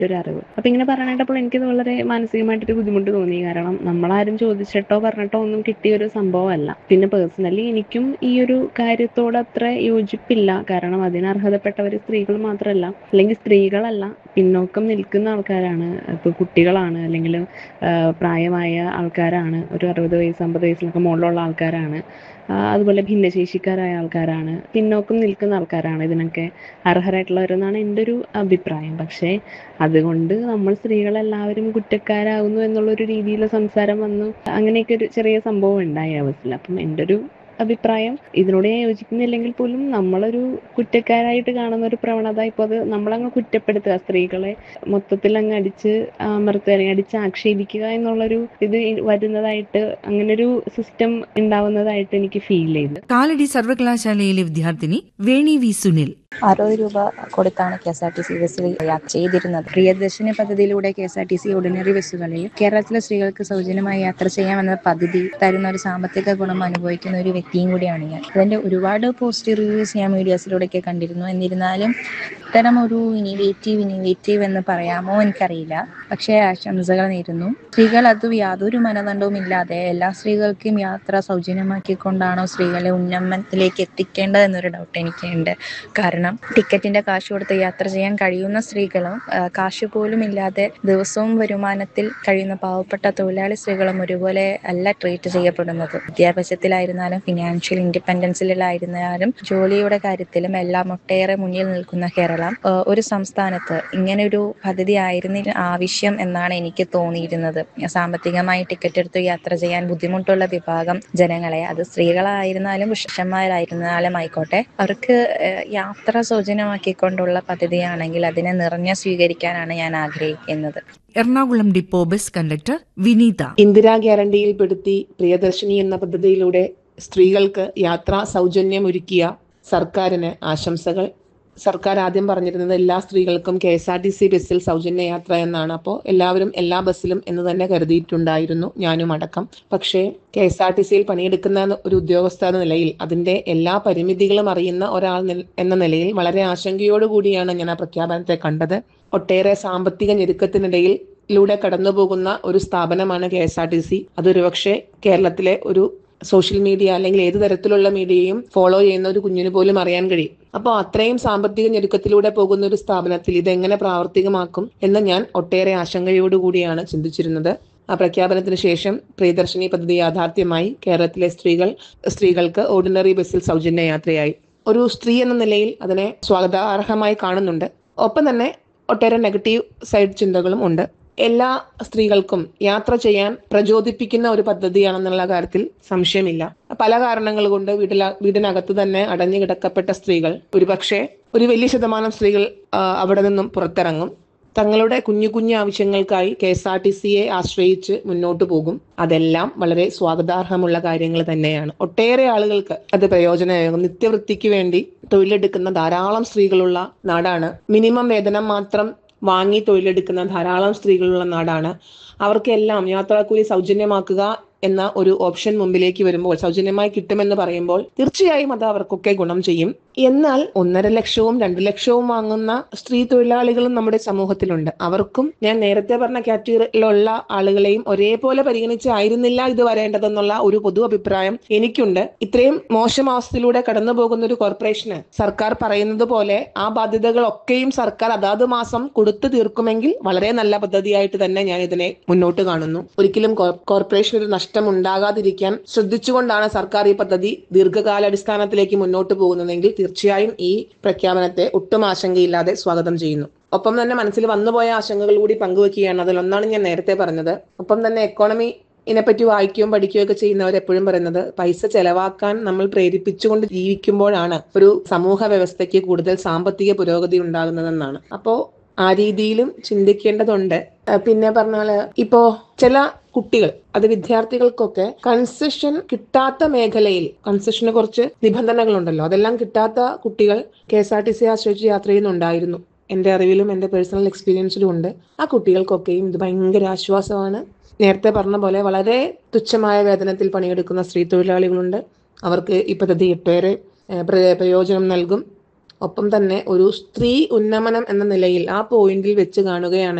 ഒരു അറിവ് അപ്പൊ ഇങ്ങനെ പറയാനായിട്ടപ്പോൾ എനിക്കത് വളരെ മാനസികമായിട്ടൊരു ബുദ്ധിമുട്ട് തോന്നി കാരണം നമ്മളാരും ചോദിച്ചിട്ടോ പറഞ്ഞിട്ടോ ഒന്നും കിട്ടിയ ഒരു സംഭവമല്ല പിന്നെ പേഴ്സണലി എനിക്കും ഈ ഒരു കാര്യത്തോട് അത്ര യോജിപ്പില്ല കാരണം അതിന് അർഹതപ്പെട്ടവർ സ്ത്രീകൾ മാത്രമല്ല അല്ലെങ്കിൽ സ്ത്രീകളല്ല പിന്നോക്കം നിൽക്കുന്ന ആൾക്കാരാണ് ഇപ്പൊ കുട്ടികളാണ് അല്ലെങ്കിൽ പ്രായമായ ആൾക്കാരാണ് ഒരു അറുപത് വയസ്സ് അമ്പത് വയസ്സിലൊക്കെ മുകളിലുള്ള ആൾക്കാരാണ് ആ, അതുപോലെ ഭിന്നശേഷിക്കാരായ ആൾക്കാരാണ് പിന്നോക്കം നിൽക്കുന്ന ആൾക്കാരാണ് ഇതിനൊക്കെ അർഹരായിട്ടുള്ളവരെന്നാണ് എൻ്റെ ഒരു അഭിപ്രായം പക്ഷേ അതുകൊണ്ട് നമ്മൾ സ്ത്രീകളെല്ലാവരും കുറ്റക്കാരാകുന്നു എന്നുള്ളൊരു രീതിയിൽ സംസാരം വന്നു അങ്ങനെയൊക്കെ ഒരു ചെറിയ സംഭവം ഉണ്ടായി ആ ബസ്സിൽ അപ്പം എൻ്റെ ഒരു അഭിപ്രായം ഇതിനോട് ഞാൻ യോജിക്കുന്നില്ലെങ്കിൽ പോലും നമ്മളൊരു കുറ്റക്കാരായിട്ട് കാണുന്ന ഒരു പ്രവണത ഇപ്പോൾ അത് നമ്മളങ്ങ് കുറ്റപ്പെടുത്തുക സ്ത്രീകളെ മൊത്തത്തിൽ അങ്ങ് അടിച്ച് അമർത്തുക അല്ലെങ്കിൽ അടിച്ച് ആക്ഷേപിക്കുക എന്നുള്ളൊരു ഇത് വരുന്നതായിട്ട് അങ്ങനെ ഒരു സിസ്റ്റം ഉണ്ടാവുന്നതായിട്ട് എനിക്ക് ഫീൽ ചെയ്തു കാലടി സർവകലാശാലയിലെ വിദ്യാർത്ഥിനി വേണി വി സുനിൽ അറുപത് രൂപ കൊടുത്താണ് K S R T C ബസ്സിൽ യാത്ര ചെയ്തിരുന്നത് പ്രിയദർശിനി പദ്ധതിയിലൂടെ K S R T C ordinary ബസ്സുകളിൽ കേരളത്തിലെ സ്ത്രീകൾക്ക് സൗജന്യമായി യാത്ര ചെയ്യാമെന്ന പദ്ധതി തരുന്ന ഒരു സാമ്പത്തിക ഗുണം അനുഭവിക്കുന്ന ഒരു വ്യക്തിയും കൂടിയാണ് ഞാൻ ഇതിന്റെ ഒരുപാട് പോസിറ്റീവ് റിവ്യൂസ് ഞാൻ മീഡിയാസിലൂടെയൊക്കെ കണ്ടിരുന്നു എന്നിരുന്നാലും ഇത്തരം ഒരു ഇനിവേറ്റീവ് ഇനിവേറ്റീവ് എന്ന് പറയാമോ എനിക്കറിയില്ല പക്ഷേ ആശംസകൾ നേരുന്നു സ്ത്രീകൾ അത് യാതൊരു മാനദണ്ഡവും ഇല്ലാതെ എല്ലാ സ്ത്രീകൾക്കും യാത്ര സൗജന്യമാക്കിക്കൊണ്ടാണോ സ്ത്രീകളെ ഉന്നമനത്തിലേക്ക് എത്തിക്കേണ്ടത് എന്നൊരു ഡൗട്ട് എനിക്കുണ്ട് കാരണം ടിക്കറ്റിന്റെ കാശ് കൊടുത്ത് യാത്ര ചെയ്യാൻ കഴിയുന്ന സ്ത്രീകളും ആ, കാശ് പോലും ഇല്ലാതെ ദിവസവും വരുമാനത്തിൽ കഴിയുന്ന പാവപ്പെട്ട തൊഴിലാളി സ്ത്രീകളും ഒരുപോലെ അല്ല ട്രീറ്റ് ചെയ്യപ്പെടുന്നത് വിദ്യാഭ്യാസത്തിലായിരുന്നാലും ഫിനാൻഷ്യൽ ഇൻഡിപെൻഡൻസിലായിരുന്നാലും ജോലിയുടെ കാര്യത്തിലും എല്ലാം ഒട്ടേറെ മുന്നിൽ നിൽക്കുന്ന കേരളം ആ, ഒരു സംസ്ഥാനത്ത് ഇങ്ങനെ ഒരു പദ്ധതി ആയിരുന്നില്ല ആവശ്യം എന്നാണ് എനിക്ക് തോന്നിയിരുന്നത് സാമ്പത്തികമായി ടിക്കറ്റ് എടുത്ത് യാത്ര ചെയ്യാൻ ബുദ്ധിമുട്ടുള്ള വിഭാഗം ജനങ്ങളെ അത് സ്ത്രീകളായിരുന്നാലും പുരുഷന്മാരായിരുന്നാലും ആയിക്കോട്ടെ അവർക്ക് ഏഹ്, യാത്ര സൗജന്യമാക്കിക്കൊണ്ടുള്ള പദ്ധതിയാണെങ്കിൽ അതിനെ നിറഞ്ഞ സ്വീകരിക്കാനാണ് ഞാൻ ആഗ്രഹിക്കുന്നത് Ernakulam depot bus conductor Vineetha Indira ഗ്യാരണ്ടിയിൽപ്പെടുത്തി പ്രിയദർശിനി എന്ന പദ്ധതിയിലൂടെ സ്ത്രീകൾക്ക് യാത്രാ സൗജന്യം ഒരുക്കിയ സർക്കാരിന് ആശംസകൾ സർക്കാർ ആദ്യം പറഞ്ഞിരുന്നത് എല്ലാ സ്ത്രീകൾക്കും K S R T C ബസ്സിൽ സൗജന്യ യാത്ര എന്നാണ് അപ്പോൾ എല്ലാവരും എല്ലാ ബസ്സിലും എന്ന് തന്നെ കരുതിയിട്ടുണ്ടായിരുന്നു ഞാനും അടക്കം പക്ഷേ കെ എസ് ആർ ടി സിയിൽ പണിയെടുക്കുന്ന ഒരു ഉദ്യോഗസ്ഥ എന്ന നിലയിൽ അതിന്റെ എല്ലാ പരിമിതികളും അറിയുന്ന ഒരാൾ നിൽ- എന്ന നിലയിൽ വളരെ ആശങ്കയോടുകൂടിയാണ് ഞാൻ ആ പ്രഖ്യാപനത്തെ കണ്ടത് ഒട്ടേറെ സാമ്പത്തിക ഞെരുക്കത്തിനിടയിൽ ലൂടെ കടന്നുപോകുന്ന ഒരു സ്ഥാപനമാണ് K S R T C അതൊരുപക്ഷെ കേരളത്തിലെ ഒരു സോഷ്യൽ മീഡിയ അല്ലെങ്കിൽ ഏത് തരത്തിലുള്ള മീഡിയയും ഫോളോ ചെയ്യുന്ന ഒരു കുഞ്ഞിന് പോലും അറിയാൻ കഴിയും അപ്പോൾ അത്രയും സാമ്പത്തിക ഞെരുക്കത്തിലൂടെ പോകുന്ന ഒരു സ്ഥാപനത്തിൽ ഇതെങ്ങനെ പ്രാവർത്തികമാക്കും എന്ന് ഞാൻ ഒട്ടേറെ ആശങ്കയോടുകൂടിയാണ് ചിന്തിച്ചിരുന്നത് ആ പ്രഖ്യാപനത്തിന് ശേഷം പ്രിയദർശിനി പദ്ധതി യാഥാർത്ഥ്യമായി കേരളത്തിലെ സ്ത്രീകൾ സ്ത്രീകൾക്ക് ഓർഡിനറി ബസ്സിൽ സൗജന്യ യാത്രയായി ഒരു സ്ത്രീ എന്ന നിലയിൽ അതിനെ സ്വാഗതാർഹമായി കാണുന്നുണ്ട് ഒപ്പം തന്നെ ഒട്ടേറെ നെഗറ്റീവ് സൈഡ് ചിന്തകളും ഉണ്ട് എല്ലാ സ്ത്രീകൾക്കും യാത്ര ചെയ്യാൻ പ്രചോദിപ്പിക്കുന്ന ഒരു പദ്ധതിയാണെന്നുള്ള കാര്യത്തിൽ സംശയമില്ല പല കാരണങ്ങൾ കൊണ്ട് വീട്ടില വീടിനകത്ത് തന്നെ അടഞ്ഞു കിടക്കപ്പെട്ട സ്ത്രീകൾ ഒരുപക്ഷെ ഒരു വലിയ ശതമാനം സ്ത്രീകൾ ആ, അവിടെ നിന്നും പുറത്തിറങ്ങും തങ്ങളുടെ കുഞ്ഞു കുഞ്ഞു ആവശ്യങ്ങൾക്കായി കെ എസ് ആർ ടി സിയെ ആശ്രയിച്ച് മുന്നോട്ട് പോകും അതെല്ലാം വളരെ സ്വാഗതാർഹമുള്ള കാര്യങ്ങൾ തന്നെയാണ് ഒട്ടേറെ ആളുകൾക്ക് അത് പ്രയോജനമാകും നിത്യവൃത്തിക്ക് വേണ്ടി തൊഴിലെടുക്കുന്ന ധാരാളം സ്ത്രീകളുള്ള നാടാണ് മിനിമം വേതനം മാത്രം വാങ്ങി തൊഴിലെടുക്കുന്ന ധാരാളം സ്ത്രീകളുള്ള നാടാണ് അവർക്കെല്ലാം യാത്രാക്കൂലി സൗജന്യമാക്കുക എന്ന ഒരു ഓപ്ഷൻ മുമ്പിലേക്ക് വരുമ്പോൾ സൗജന്യമായി കിട്ടുമെന്ന് പറയുമ്പോൾ തീർച്ചയായും അത് അവർക്കൊക്കെ ഗുണം ചെയ്യും എന്നാൽ ഒന്നര ലക്ഷവും രണ്ടു ലക്ഷവും വാങ്ങുന്ന സ്ത്രീ തൊഴിലാളികളും നമ്മുടെ സമൂഹത്തിലുണ്ട് അവർക്കും ഞാൻ നേരത്തെ പറഞ്ഞ കാറ്റഗറിയിലുള്ള ആളുകളെയും ഒരേപോലെ പരിഗണിച്ചായിരുന്നില്ല ഇത് വരേണ്ടതെന്നുള്ള ഒരു പൊതു അഭിപ്രായം എനിക്കുണ്ട് ഇത്രയും മോശം അവസ്ഥയിലൂടെ കടന്നു പോകുന്ന ഒരു കോർപ്പറേഷന് സർക്കാർ പറയുന്നത് പോലെ ആ ബാധ്യതകളൊക്കെയും സർക്കാർ അതാത് മാസം കൊടുത്തു തീർക്കുമെങ്കിൽ വളരെ നല്ല പദ്ധതിയായിട്ട് തന്നെ ഞാൻ ഇതിനെ മുന്നോട്ട് കാണുന്നു ഒരിക്കലും കോ- കോർപ്പറേഷൻ ഒരു നഷ്ടം ഉണ്ടാകാതിരിക്കാൻ ശ്രദ്ധിച്ചുകൊണ്ടാണ് സർക്കാർ ഈ പദ്ധതി ദീർഘകാലാടിസ്ഥാനത്തിലേക്ക് മുന്നോട്ട് പോകുന്നതെങ്കിൽ തീർച്ചയായും ഈ പ്രഖ്യാപനത്തെ ഒട്ടും ആശങ്കയില്ലാതെ സ്വാഗതം ചെയ്യുന്നു ഒപ്പം തന്നെ മനസ്സിൽ വന്നുപോയ ആശങ്കകൾ കൂടി പങ്കുവെക്കുകയാണ് അതിലൊന്നാണ് ഞാൻ നേരത്തെ പറഞ്ഞത് ഒപ്പം തന്നെ എക്കോണമി ഇതിനെപ്പറ്റി വായിക്കുകയും പഠിക്കുകയും ഒക്കെ ചെയ്യുന്നവർ എപ്പോഴും പറയുന്നത് പൈസ ചെലവാക്കാൻ നമ്മൾ പ്രേരിപ്പിച്ചുകൊണ്ട് ജീവിക്കുമ്പോഴാണ് ഒരു സമൂഹ വ്യവസ്ഥയ്ക്ക് കൂടുതൽ സാമ്പത്തിക പുരോഗതി ഉണ്ടാകുന്നതെന്നാണ് അപ്പോ ആ രീതിയിലും ചിന്തിക്കേണ്ടതുണ്ട് ആ, പിന്നെ പറഞ്ഞാല് ഇപ്പോ ചില കുട്ടികൾ അത് വിദ്യാർത്ഥികൾക്കൊക്കെ കൺസെഷൻ കിട്ടാത്ത മേഖലയിൽ കൺസെഷന് കുറച്ച് നിബന്ധനകളുണ്ടല്ലോ അതെല്ലാം കിട്ടാത്ത കുട്ടികൾ K S R T C ആശ്രയിച്ച് യാത്ര ചെയ്യുന്നുണ്ടായിരുന്നു എന്റെ അറിവിലും എന്റെ പേഴ്സണൽ എക്സ്പീരിയൻസിലും ഉണ്ട് ആ കുട്ടികൾക്കൊക്കെയും ഇത് ഭയങ്കര ആശ്വാസമാണ് നേരത്തെ പറഞ്ഞ പോലെ വളരെ തുച്ഛമായ വേതനത്തിൽ പണിയെടുക്കുന്ന സ്ത്രീ തൊഴിലാളികളുണ്ട് അവർക്ക് ഈ പദ്ധതി ഒട്ടേറെ ഏഹ്, പ്ര- പ്രയോജനം നൽകും ഒപ്പം തന്നെ ഒരു സ്ത്രീ ഉന്നമനം എന്ന നിലയിൽ ആ പോയിന്റിൽ വെച്ച് കാണുകയാണ്